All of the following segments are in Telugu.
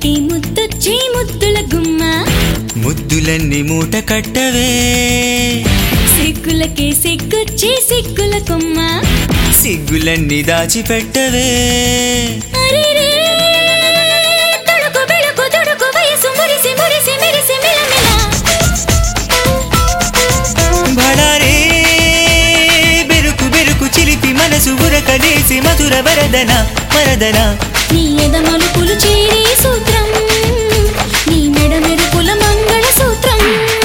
ముద్దులకి ముద్దొచ్చే ముద్దుల గుమ్మ ముద్దులన్నీ మూట కట్టవే సిగ్గులకే సిగ్గొచ్చే సిగ్గుల కొమ్మ సిగ్గులన్నీ దాచిపెట్టవే అరెరే, తొడుకు బెళకు తొడుకు వయసు మురిసి మురిసి మెరిసి మిలమిల బడారే బెరుకు బెరుకు చిలిపి మనసు ఉరకలేసి మధుర వరదన వరదన నీ ఎద మలుపులు చేరే సూత్రం నీ మెడ మెరుపుల మంగళ సూత్రం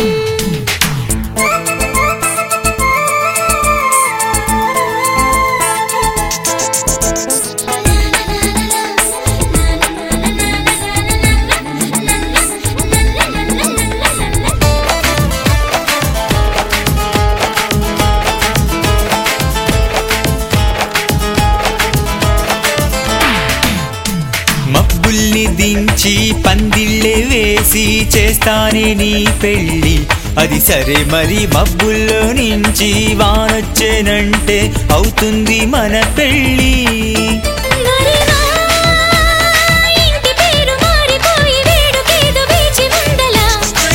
మబ్బుల్ని దించి పందిళ్ళే వేసి చేస్తానే నీ పెళ్ళి అది సరే మరి మబ్బుల్లో నుంచి వానొచ్చేనంటే అవుతుంది మన పెళ్ళి మరివా, ఇంటి పేరు మారిపోయి వేడుకేదో వేచి ఉండలా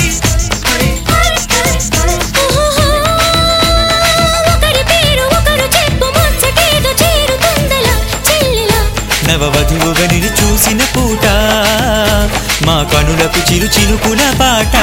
ఓహో, ఒకరి పేరు ఒకరు చెప్పు ముచ్చటేదో చేరుతుందలా చెల్లెలా నవవధువుగా నిన్ను చూసిన పూట మా కనులకు చిరు చినుకుల పాట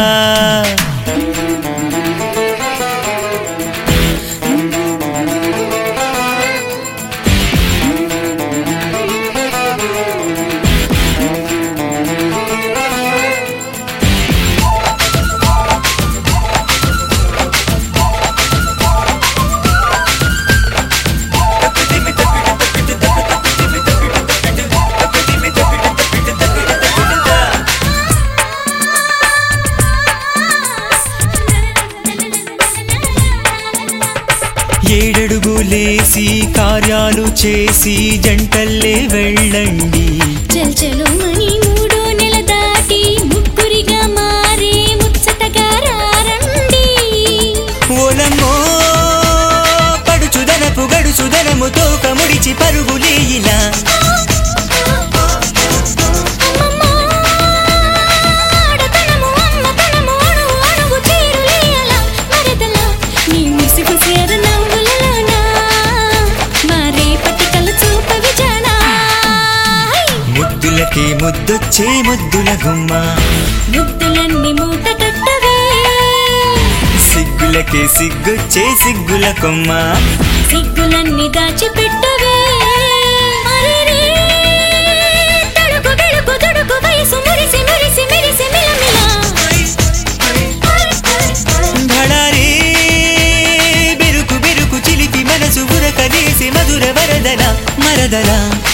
ఏడడుగులేసి కార్యాలు చేసి జంటల్లే వెళ్ళండి చల్ చలో మని మూడో నెల దాటి ముగ్గురిగా మారే ముచ్చటగా రారండి ఓలమ్మో పడుచుదనపు గడుచుదనము తోక ముడిచి పరుగులే ఇలా అమ్మమ్మో, ఆడతనము, అమ్మతనము, అణువు అణువు చేరులేయలా మరదలా, నీ ముసిముసియర నవ్వులలోన, మా రేపటి కల చూపవి జానా. ముద్దులకి ముద్దొచ్చే ముద్దుల గుమ్మ ముద్దులన్నీ మూట కట్టవే సిగ్గులకి సిగ్గొచ్చే సిగ్గుల కొమ్మ సిగ్గులన్నీ దాచిపెట్టవే అరెరే, తడుకు బెడుకు తొడుకు వయసు మురిసి మురిసి మెరిసి మిలమిల భడారే బెరుకు బెరుకు చిలిపి మనసు ఉరకలేసి మధుర వరదన మరదల